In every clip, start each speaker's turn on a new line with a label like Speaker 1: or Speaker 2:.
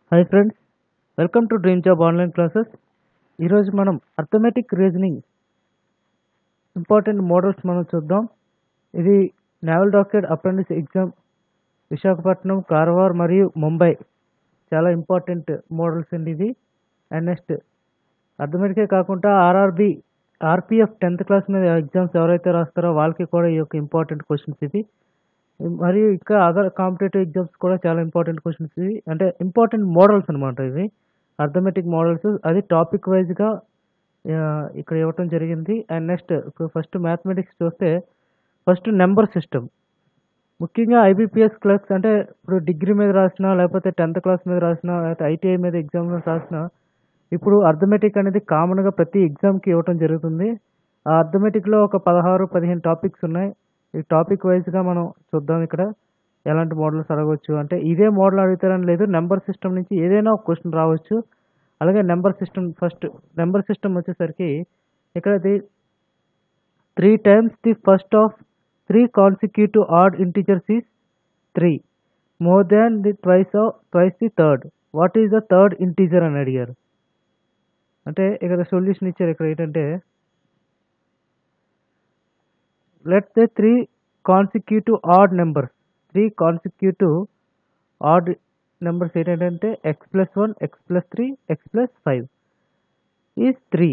Speaker 1: hi friends welcome to dream job online classes ఈరోజు మనం arithmetic reasoning important models మనం చూద్దాం ఇది naval dockyard apprentice exam Visakhapatnam Karwar మరియు ముంబై చాలా ఇంపార్టెంట్ మోడల్స్ అండి ఇది అండ్ నెక్స్ట్ అర్థమెటికే కాకుండా ఆర్ఆర్బి ఆర్పిఎఫ్ టెన్త్ క్లాస్ మీద ఎగ్జామ్స్ ఎవరైతే రాస్తారో వాళ్ళకి కూడా ఈ యొక్క ఇంపార్టెంట్ క్వశ్చన్స్ ఇవి మరియు ఇంకా అదర్ కాంపిటేటివ్ ఎగ్జామ్స్ కూడా చాలా ఇంపార్టెంట్ క్వశ్చన్స్ ఇవి అంటే ఇంపార్టెంట్ మోడల్స్ అనమాట ఇవి అర్థమెటిక్ మోడల్స్ అది టాపిక్ వైజ్గా ఇక్కడ ఇవ్వటం జరిగింది అండ్ నెక్స్ట్ ఇప్పుడు ఫస్ట్ మ్యాథమెటిక్స్ చూస్తే ఫస్ట్ నెంబర్ సిస్టమ్ ముఖ్యంగా ఐబీపీఎస్ క్లర్క్స్ అంటే ఇప్పుడు డిగ్రీ మీద రాసిన లేకపోతే టెన్త్ క్లాస్ మీద రాసిన లేకపోతే ఐటీఐ మీద ఎగ్జామ్ రాసిన ఇప్పుడు అర్థమెటిక్ అనేది కామన్గా ప్రతి ఎగ్జామ్కి ఇవ్వటం జరుగుతుంది ఆ అర్థమెటిక్లో ఒక పదహారు పదిహేను టాపిక్స్ ఉన్నాయి ఈ టాపిక్ వైజ్గా మనం చూద్దాం ఇక్కడ ఎలాంటి మోడల్స్ అడగవచ్చు అంటే ఇదే మోడల్ అడుగుతారని లేదు నెంబర్ సిస్టమ్ నుంచి ఏదైనా ఒక క్వశ్చన్ రావచ్చు అలాగే number system first number system వచ్చేసరికి ఇక్కడ the three times the first of three consecutive odd integers is three more than the twice of twice the third what is the third integer అని అడిగారు అంటే ఇక్కడ solution ఇచ్చారు ఇక్కడ ఏంటంటే let the three consecutive odd numbers three consecutive odd numbers ఏంటంటే x plus one x plus three x plus five is three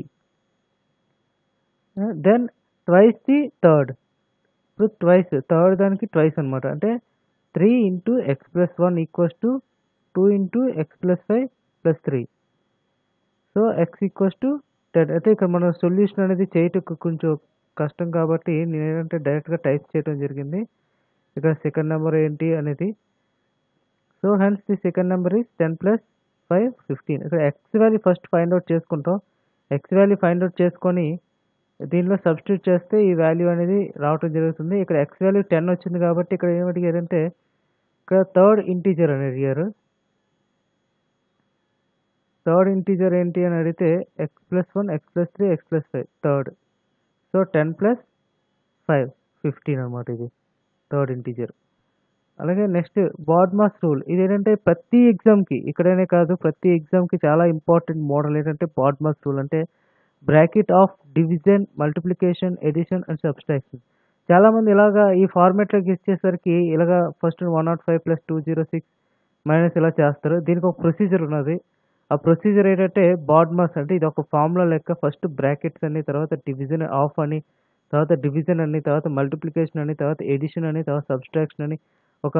Speaker 1: then twice the third ఇప్పుడు twice third దానికి ట్వైస్ అనమాట అంటే three into x plus one equals to two into x plus five plus three so x equals to ten అయితే ఇక్కడ మన solution అనేది చేయటం కొంచెం కష్టం కాబట్టి నేను ఏంటంటే డైరెక్ట్గా టైప్ చేయడం జరిగింది ఇక్కడ సెకండ్ నెంబర్ ఏంటి అనేది so hence the second number is ten plus five fifteen ఇక్కడ x value first find out చేసుకుంటాం ఎక్స్ వాల్యూ ఫైండ్ అవుట్ చేసుకొని దీనిలో సబ్స్టిట్యూట్ చేస్తే ఈ వాల్యూ అనేది రావటం జరుగుతుంది ఇక్కడ ఎక్స్ వాల్యూ టెన్ వచ్చింది కాబట్టి ఇక్కడ ఏమడిగారంటే ఇక్కడ థర్డ్ ఇంటీజర్ అని అడిగారు థర్డ్ ఇంటీజర్ ఏంటి అని అడిగితే x plus one x plus three x plus five third so ten plus five fifteen అనమాట ఇది థర్డ్ ఇంటీజర్ అలాగే నెక్స్ట్ బాడ్మాస్ రూల్ ఇది ఏంటంటే ప్రతి ఎగ్జామ్కి ఇక్కడనే కాదు ప్రతి ఎగ్జామ్కి చాలా ఇంపార్టెంట్ మోడల్ ఏంటంటే బాడ్మాస్ రూల్ అంటే bracket of division multiplication addition and subtraction చాలామంది ఇలాగా ఈ ఫార్మేట్లోకి ఇచ్చేసరికి ఇలాగా first one naught five plus two zero six minus ఇలా చేస్తారు దీనికి ఒక ప్రొసీజర్ ఉన్నది ఆ ప్రొసీజర్ ఏంటంటే బాడ్మాస్ అంటే ఇది ఒక ఫార్ములా లెక్క ఫస్ట్ బ్రాకెట్స్ అని తర్వాత డివిజన్ ఆఫ్ అని తర్వాత డివిజన్ అని తర్వాత మల్టిప్లికేషన్ అని తర్వాత ఎడిషన్ అని తర్వాత సబ్స్ట్రాక్షన్ అని ఒక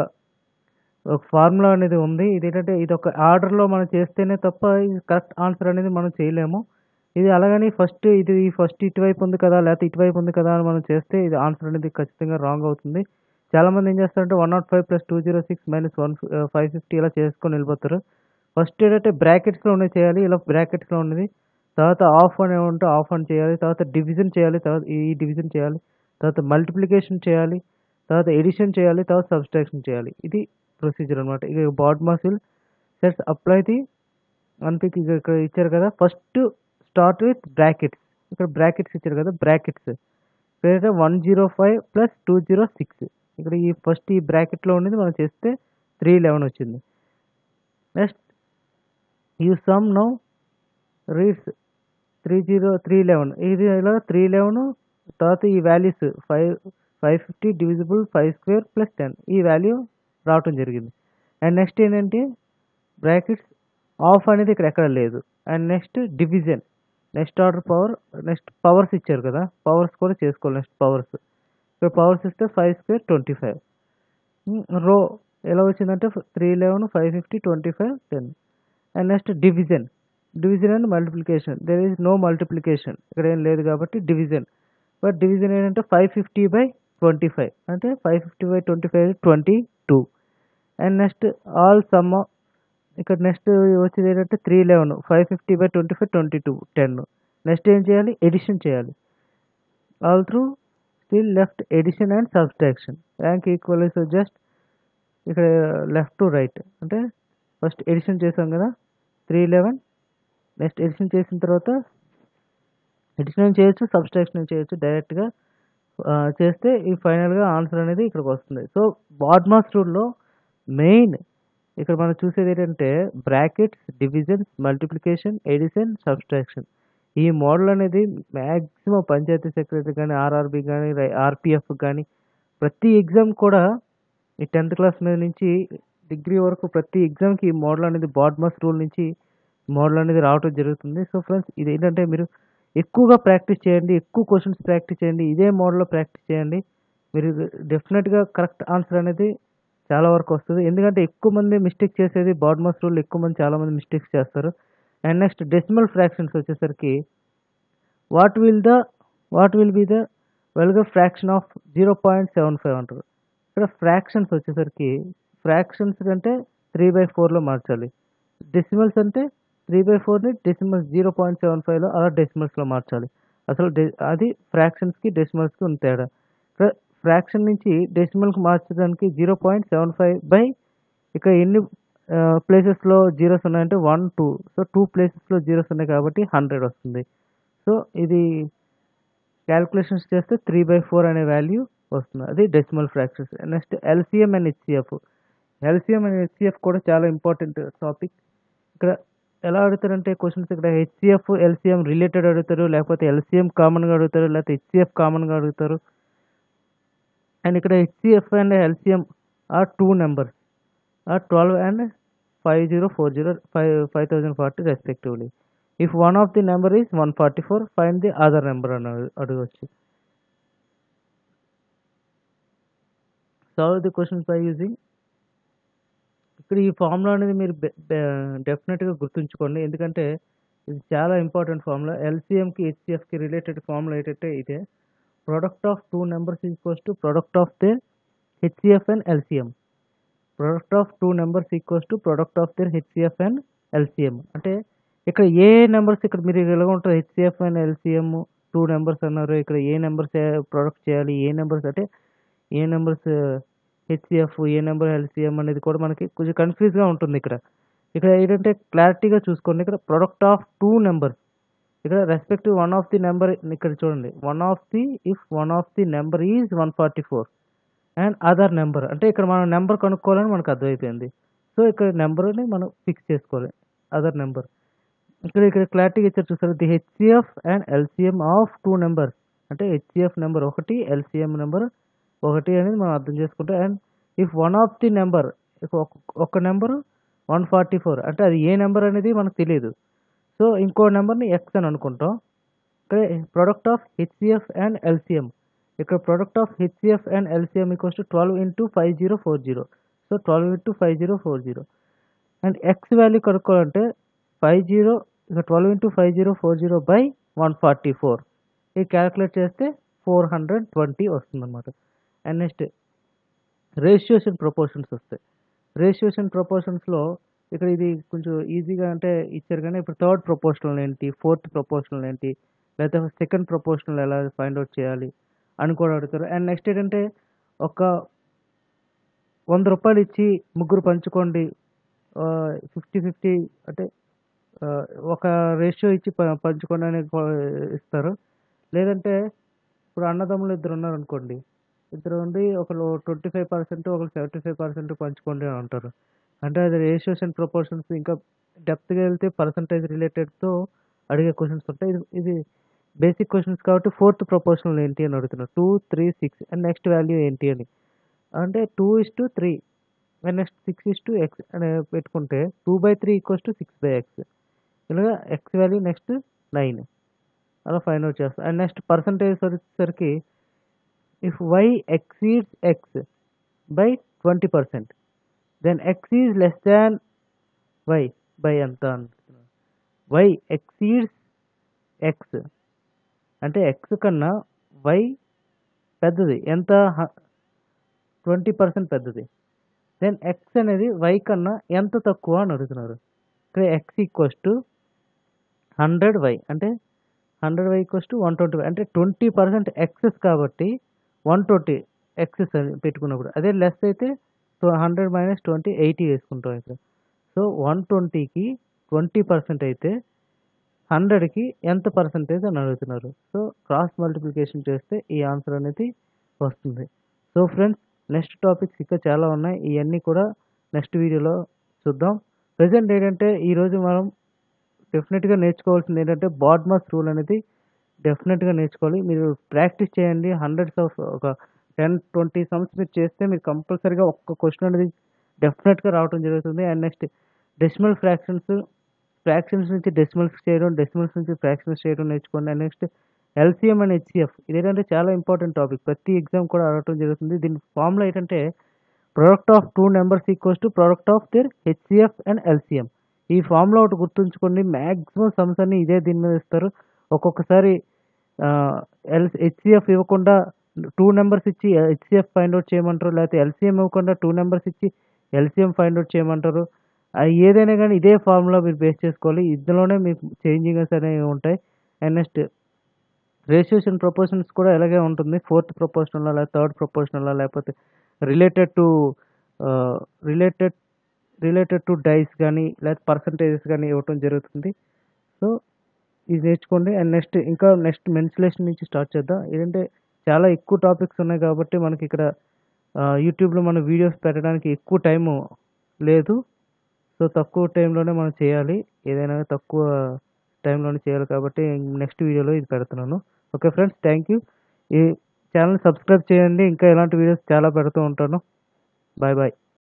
Speaker 1: ఒక ఫార్ములా అనేది ఉంది ఇది ఏంటంటే ఇది ఒక ఆర్డర్లో మనం చేస్తేనే తప్ప కరెక్ట్ ఆన్సర్ అనేది మనం చేయలేము ఇది అలాగని ఫస్ట్ ఇది ఫస్ట్ ఇటువైపు ఉంది కదా లేకపోతే ఇటువైపు ఉంది కదా అని మనం చేస్తే ఇది ఆన్సర్ అనేది ఖచ్చితంగా రాంగ్ అవుతుంది చాలామంది ఏం చేస్తారంటే one naught five plus two zero six minus one five fifty ఇలా చేసుకొని వెళ్ళిపోతారు ఫస్ట్ ఏంటంటే బ్రాకెట్స్లో ఉన్నది చేయాలి ఇలా బ్రాకెట్స్లో ఉన్నది తర్వాత ఆఫ్ అని ఉంటే ఆఫ్ అని చేయాలి తర్వాత డివిజన్ చేయాలి తర్వాత ఈ డివిజన్ చేయాలి తర్వాత మల్టిప్లికేషన్ చేయాలి తర్వాత ఎడిషన్ చేయాలి తర్వాత సబ్స్ట్రాక్షన్ చేయాలి ఇది ప్రొసీజర్ అనమాట ఇక బాడ్ మాసిల్ సెట్స్ అప్లై ది అన్పిక్ ఇక్కడ ఇచ్చారు కదా ఫస్ట్ స్టార్ట్ విత్ బ్రాకెట్స్ ఇక్కడ బ్రాకెట్స్ ఇచ్చారు కదా బ్రాకెట్స్ ఇక్కడ one zero five plus two zero six ఇక్కడ ఈ ఫస్ట్ ఈ బ్రాకెట్లో ఉన్నది మనం చేస్తే త్రీ లెవెన్ వచ్చింది next you sum no reads three zero three eleven ఇది ఇలా త్రీ లెవెన్ తర్వాత ఈ values five five fifty divisible five square plus ten ఈ వాల్యూ రావటం జరిగింది అండ్ నెక్స్ట్ ఏంటంటే బ్రాకెట్స్ ఆఫ్ అనేది ఇక్కడ ఎక్కడ లేదు and next division next order power next powers ఇచ్చారు కదా పవర్స్ కూడా చేసుకోవాలి నెక్స్ట్ పవర్స్ ఇక్కడ పవర్స్ ఇస్తే ఫైవ్ స్క్వేర్ ట్వంటీ ఫైవ్ రో ఎలా వచ్చిందంటే three eleven five fifty twenty five ten and next division division and multiplication there is no multiplication ఇక్కడ ఏం లేదు కాబట్టి డివిజన్ బట్ డివిజన్ ఏంటంటే five fifty by twenty five అంటే five fifty by twenty five twenty two and next all sum ఇక్కడ next వచ్చేది ఏంటంటే three eleven five fifty by twenty five twenty two ten next ఏం చేయాలి addition చేయాలి all through still left addition and subtraction rank equal is just ఇక్కడ left to right అంటే first addition చేసాం కదా త్రీ లెవెన్ నెక్స్ట్ ఎడిషన్ చేసిన తర్వాత edition చేయొచ్చు సబ్స్ట్రాక్షన్ చేయొచ్చు డైరెక్ట్గా చేస్తే ఈ ఫైనల్గా ఆన్సర్ అనేది ఇక్కడికి వస్తుంది సో బాడ్మాస్ రూల్లో మెయిన్ ఇక్కడ మనం చూసేది ఏంటంటే brackets divisions multiplication addition subtraction ఈ మోడల్ అనేది మ్యాక్సిమం పంచాయతీ సెక్రటరీ కానీ ఆర్ఆర్బి కానీ ఆర్పిఎఫ్ కానీ ప్రతి ఎగ్జామ్ కూడా ఈ టెన్త్ క్లాస్ మీద నుంచి డిగ్రీ వరకు ప్రతి ఎగ్జామ్కి ఈ మోడల్ అనేది బాడ్మస్ రూల్ నుంచి మోడల్ అనేది రావటం జరుగుతుంది సో ఫ్రెండ్స్ ఇది ఏంటంటే మీరు ఎక్కువగా ప్రాక్టీస్ చేయండి ఎక్కువ క్వశ్చన్స్ ప్రాక్టీస్ చేయండి ఇదే మోడల్లో ప్రాక్టీస్ చేయండి మీరు డెఫినెట్గా కరెక్ట్ ఆన్సర్ అనేది చాలా వరకు వస్తుంది ఎందుకంటే ఎక్కువ మంది మిస్టేక్ చేసేది బాడ్మస్ రూల్ ఎక్కువ మంది చాలా మంది మిస్టేక్స్ చేస్తారు అండ్ నెక్స్ట్ డెసిమల్ ఫ్రాక్షన్స్ వచ్చేసరికి what will the what will be the vulgar fraction of zero point seven five అంటారు ఇక్కడ ఫ్రాక్షన్స్ వచ్చేసరికి ఫ్రాక్షన్స్ అంటే త్రీ బై ఫోర్లో మార్చాలి డెసిమల్స్ అంటే త్రీ బై ఫోర్ని డెసిమల్స్ జీరో పాయింట్ సెవెన్ ఫైవ్లో అలా డెసిమల్స్లో మార్చాలి అసలు డె అది ఫ్రాక్షన్స్కి డెసిమల్స్కి ఉంది తేడా ఇక్కడ ఫ్రాక్షన్ నుంచి డెసిమల్కి మార్చడానికి zero point seven five by ఇక్కడ ఎన్ని ప్లేసెస్లో జీరోస్ ఉన్నాయంటే వన్ టూ సో టూ ప్లేసెస్లో జీరోస్ ఉన్నాయి కాబట్టి హండ్రెడ్ వస్తుంది సో ఇది క్యాల్కులేషన్స్ చేస్తే త్రీ బై ఫోర్ అనే వాల్యూ వస్తుంది అది decimal fractions next LCM and HCF LCM and HCF కూడా చాలా ఇంపార్టెంట్ టాపిక్ ఇక్కడ ఎలా అడుగుతారంటే క్వశ్చన్స్ ఇక్కడ హెచ్సిఎఫ్ ఎల్సిఎం రిలేటెడ్ అడుగుతారు లేకపోతే ఎల్సిఎం కామన్గా అడుగుతారు లేకపోతే హెచ్సిఎఫ్ కామన్గా అడుగుతారు అండ్ ఇక్కడ HCF and LCM are two numbers are twelve and five zero four zero five five thousand forty respectively if one of the number is one forty four find the other number అని అడుగు- అడగవచ్చు solve the questions by using ఇక్కడ ఈ formula అనేది మీరు డెఫినెట్గా గుర్తుంచుకోండి ఎందుకంటే ఇది చాలా ఇంపార్టెంట్ ఫార్ములా ఎల్సిఎంకి హెచ్సిఎఫ్కి రిలేటెడ్ ఫార్ములా ఏంటంటే ఇదే product of two numbers equals to product of they HCF and LCM product of two numbers equals to product of their HCF and LCM అంటే ఇక్కడ ఏ నెంబర్స్ ఇక్కడ మీరు ఎలా ఉంటుంది HCF and LCM two numbers అన్నారు ఇక్కడ ఏ నెంబర్స్ ప్రొడక్ట్ చేయాలి ఏ నెంబర్స్ అంటే ఏ నెంబర్స్ హెచ్సిఎఫ్ ఏ నెంబర్ ఎల్సిఎం అనేది కూడా మనకి కొంచెం కన్ఫ్యూజ్గా ఉంటుంది ఇక్కడ ఇక్కడ ఏంటంటే క్లారిటీగా చూసుకోండి ఇక్కడ ప్రొడక్ట్ ఆఫ్ టూ నెంబర్స్ ఇక్కడ respective one of the number ఇక్కడ చూడండి one of the if one of the number is one forty four and other number అంటే ఇక్కడ మనం నెంబర్ కనుక్కోవాలని మనకు అర్థమైపోయింది సో ఇక్కడ నెంబర్ని మనం ఫిక్స్ చేసుకోవాలి అదర్ నెంబర్ ఇక్కడ ఇక్కడ క్లారిటీగా ఇచ్చారు చూసారు the HCF and LCM of two numbers అంటే హెచ్సిఎఫ్ నెంబర్ ఒకటి ఎల్సిఎం నెంబర్ ఒకటి అనేది మనం అర్థం చేసుకుంటే and if one of the number ఒక నెంబర్ వన్ ఫార్టీ ఫోర్ అంటే అది ఏ నెంబర్ అనేది మనకు తెలియదు సో ఇంకో నెంబర్ని ఎక్స్ అని అనుకుంటాం ఇక్కడ product of HCF and LCM ఇక్కడ product of HCF and LCM equals to twelve into five zero four zero so twelve into five zero four zero and x value కనుక్కోవాలంటే ఫైవ్ జీరో ఇక twelve into five zero four zero by one forty four ఇది calculate చేస్తే four hundred twenty వస్తుందన్నమాట and next ratio and proportions వస్తాయి ratio and ప్రపోర్షన్స్లో ఇక్కడ ఇది కొంచెం ఈజీగా అంటే ఇచ్చారు కానీ ఇప్పుడు థర్డ్ ప్రపోర్షనల్ ఏంటి ఫోర్త్ ప్రపోర్షనల్ ఏంటి లేకపోతే సెకండ్ ప్రపోర్షనల్ ఎలా ఫైండ్ అవుట్ చేయాలి అని కూడా అడుగుతారు అండ్ నెక్స్ట్ ఏంటంటే ఒక వంద రూపాయలు ఇచ్చి ముగ్గురు పంచుకోండి ఫిఫ్టీ ఫిఫ్టీ అంటే ఆ, ఒక రేషియో ఇచ్చి ప- పంచుకోండి అని కో- ఇస్తారు లేదంటే ఇప్పుడు అన్నదమ్ములు ఇద్దరు ఉన్నారు అనుకోండి ఇద్దరు ఉండి ఒకరు ట్వంటీ ఫైవ్ పర్సెంట్ ఒకరు సెవెంటీ ఫైవ్ పర్సెంట్ పంచుకోండి అని అంటారు అంటే అది రేషియోస్ అండ్ ప్రపోర్షన్స్ ఇంకా డెప్త్గా వెళ్తే పర్సంటేజ్ రిలేటెడ్తో అడిగే క్వశ్చన్స్ ఉంటాయి ఇది ఇది బేసిక్ క్వశ్చన్స్ కాబట్టి ఫోర్త్ ప్రపోర్షనల్ ఏంటి అని అడుగుతున్నారు two three six and next value ఏంటి అని అంటే two is to three and next six is to x అని పెట్టుకుంటే two by three equals to six by x ఇలాగా ఎక్స్ వాల్యూ నెక్స్ట్ నైన్ అలా ఫైండ్ అవుట్ చేస్తాం అండ్ నెక్స్ట్ పర్సంటేజ్ వచ్చేసరికి if y exceeds x by twenty percent then x is less than y by ఎంత అంటున్నాను why exceeds x అంటే x కన్నా y పెద్దది ఎంత ట్వంటీ పర్సెంట్ పెద్దది దెన్ ఎక్స్ అనేది వై కన్నా ఎంత తక్కువ అని అడుగుతున్నారు ఇక్కడ x equals to hundred y అంటే hundred y equals to one twenty y అంటే ట్వంటీ పర్సెంట్ ఎక్సెస్ కాబట్టి వన్ ట్వంటీ ఎక్సెస్ అని పెట్టుకున్నప్పుడు అదే లెస్ అయితే హండ్రెడ్ మైనస్ ట్వంటీ ఎయిటీ వేసుకుంటాం ఇక్కడ సో వన్ ట్వంటీకి ట్వంటీ పర్సెంట్ అయితే హండ్రెడ్కి ఎంత పర్సెంటేజ్ అని అడుగుతున్నారు సో క్రాస్ మల్టిప్లికేషన్ చేస్తే ఈ ఆన్సర్ అనేది వస్తుంది సో ఫ్రెండ్స్ నెక్స్ట్ టాపిక్స్ ఇంకా చాలా ఉన్నాయి ఇవన్నీ కూడా నెక్స్ట్ వీడియోలో చూద్దాం ప్రజెంట్ ఏంటంటే ఈరోజు మనం డెఫినెట్గా నేర్చుకోవాల్సింది ఏంటంటే బాడ్మాస్ రూల్ అనేది డెఫినెట్గా నేర్చుకోవాలి మీరు ప్రాక్టీస్ చేయండి హండ్రెడ్స్ ఆఫ్ ఒక టెన్ ట్వంటీ సమ్స్ మీరు చేస్తే మీరు కంపల్సరీగా ఒక్క క్వశ్చన్ అనేది డెఫినెట్గా రావడం జరుగుతుంది and next decimal fractions fractions నుంచి డెసిమల్స్ చేయడం డెసిమల్స్ నుంచి ఫ్రాక్షన్స్ చేయడం నేర్చుకోండి and next LCM and HCF ఇదేంటంటే చాలా ఇంపార్టెంట్ టాపిక్ ప్రతి ఎగ్జామ్ కూడా అడగటం జరుగుతుంది దీని ఫార్ములా ఏంటంటే product of two numbers equals to product of their HCF and LCM ఈ ఫార్ములా ఒకటి గుర్తుంచుకోండి మ్యాక్సిమం సమ్స్ అన్ని ఇదే దీని మీద ఇస్తారు ఒక్కొక్కసారి ఎల్ హెచ్సిఎఫ్ ఇవ్వకుండా టూ నెంబర్స్ ఇచ్చి హెచ్సిఎఫ్ ఫైండ్ అవుట్ చేయమంటారు లేకపోతే ఎల్సిఎం ఇవ్వకుండా టూ నెంబర్స్ ఇచ్చి ఎల్సిఎం ఫైండ్ అవుట్ చేయమంటారు అవి ఏదైనా కానీ ఇదే ఫార్ములా మీరు బేస్ చేసుకోవాలి ఇందులోనే మీకు చేంజింగ్స్ అనేవి ఉంటాయి and next ratios and proportions కూడా ఇలాగే ఉంటుంది ఫోర్త్ ప్రపోర్షనల్ లేదా థర్డ్ ప్రపోర్షనల్ లేకపోతే related to related related to dice కానీ లేదా పర్సంటేజెస్ కానీ ఇవ్వటం జరుగుతుంది సో ఇది నేర్చుకోండి అండ్ నెక్స్ట్ ఇంకా నెక్స్ట్ మెన్సులేషన్ నుంచి స్టార్ట్ చేద్దాం ఏంటంటే చాలా ఎక్కువ టాపిక్స్ ఉన్నాయి కాబట్టి మనకి ఇక్కడ యూట్యూబ్లో మన వీడియోస్ పెట్టడానికి ఎక్కువ టైము లేదు సో తక్కువ టైంలోనే మనం చేయాలి ఏదైనా తక్కువ టైంలోనే చేయాలి కాబట్టి నెక్స్ట్ వీడియోలో ఇది పెడుతున్నాను ఓకే ఫ్రెండ్స్ థ్యాంక్ యూ ఈ ఛానల్ సబ్స్క్రైబ్ చేయండి ఇంకా ఇలాంటి వీడియోస్ చాలా పెడుతూ ఉంటాను బాయ్ బాయ్